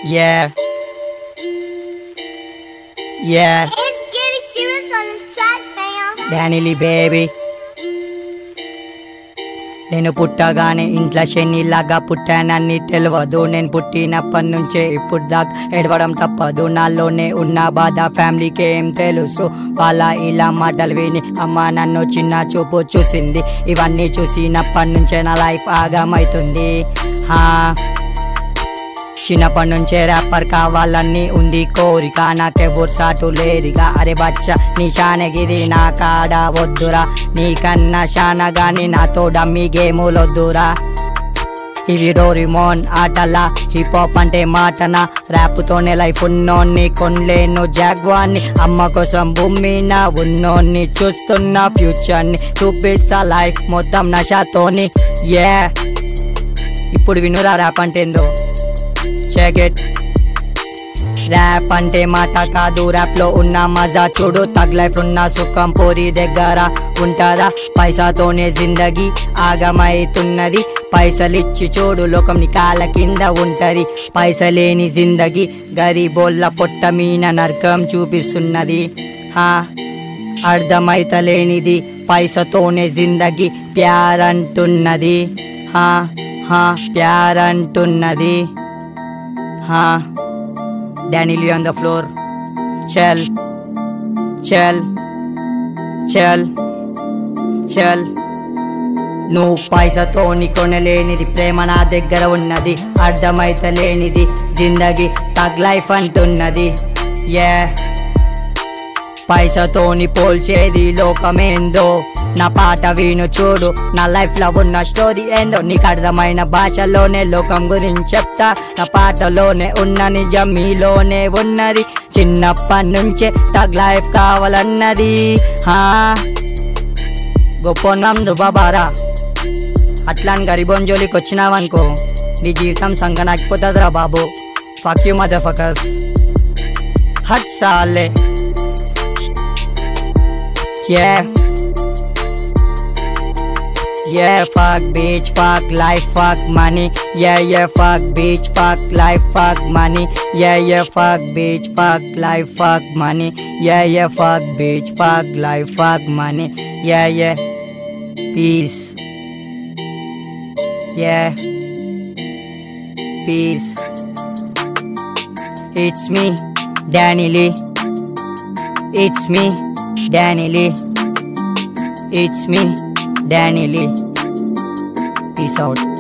Yeah. Yeah. It's getting serious on this track, fam. డానిలీ baby నేను పుట్టగానే ఇంట్లో శనిలాగా పుట్టానని తెలియదు నేను పుట్టినప్పటి నుంచే ఇప్పుడు దాకా ఎడవడం తప్పదు నాలోనే ఉన్న బాధ ఫ్యామిలీకి ఏం తెలుసు వాళ్ళ ఇలా మాటలు విని అమ్మ నన్ను చిన్న చూపు చూసింది ఇవన్నీ చూసినప్పటి నుంచే నా లైఫ్ ఆగమవుతుంది హా చిన్నప్పటి నుంచే ర్యాపర్ కావాలని ఉంది కోరిక నాకెవ్వరు సాటు లేదుగా అరే బచ్చ నీ శానగిరి నా కాడ వద్దురా నీకన్నా శానగాని నాతో డమ్మి గేములొద్దురా ఇవి డోరిమోన్ ఆటల హిప్ హాప్ అంటే మాటన ర్యాప్తోనే లైఫ్ ఉన్నోన్ని కొనలేను జాగ్వాన్ని అమ్మ కోసం భూమిన ఉన్నోన్ని చూస్తున్న ఫ్యూచర్ని చూపిస్తా లైఫ్ మొత్తం నషాతోని ఏ ఇప్పుడు వినురా ర్యాప్ అంటే ఏందో చెక్ ఇట్ ర్యాప్ అంటే మాట కాదు ర్యాప్ లో ఉన్న మజా చూడు తగ్ లైఫ్ ఉన్న సుఖం పోరి దగ్గర ఉంటుందా పైసాతోనే జిందగీ ఆగమైతున్నది పైసలిచ్చి చూడు లోకం నీ కాళ్ళ కింద ఉంటది పైసలేని జిందగీ గరీబోళ్ళ పొట్ట మీన నరకం చూపిస్తున్నది హా అర్థమైతలేనిది పైసతోనే జిందగీ ప్యారంటున్నది హా హా ప్యారంటున్నది హా డానిలీ ఆన్ ద ఫ్లోర్ చల్ చల్ చల్ చల్ నువ్వు పైసతో కొనలేనిది ప్రేమ నా దగ్గర ఉన్నది అర్థమైతలేనిది జిందగీ తగ్ లైఫ్ అంటున్నది యే పైసతోని పోల్చేది లోకమేందో నా పాట విను చూడు నా లైఫ్ లో ఉన్న స్టోరీ ఏందో నీకు అర్థమైన భాషలోనే లోకం గురించి చెప్తా నా పాటలోనే ఉన్న నిజం మీలోనే ఉన్నది చిన్నప్పటి నుంచే తగ్ లైఫ్ కావాలన్నది హా గొప్ప నమ్దు బాబారా అట్లాని గరిబోన్ జోలికి వచ్చినావనుకో నీ జీవితం సంగనాకపోతుందిరా బాబు ఫక్ యూ మదర్ ఫకస్ హట్ సాలే Yeah. Yeah, fuck bitch, fuck life, fuck money. Yeah, yeah, fuck bitch, fuck life, fuck money. Yeah, yeah, fuck bitch, fuck life, fuck money. Yeah, yeah, fuck bitch, fuck life, fuck money. Yeah, yeah. Peace. Yeah. Peace. It's me, Danny Lee. It's me, Danny Lee. It's me, Danny Lee. Peace out.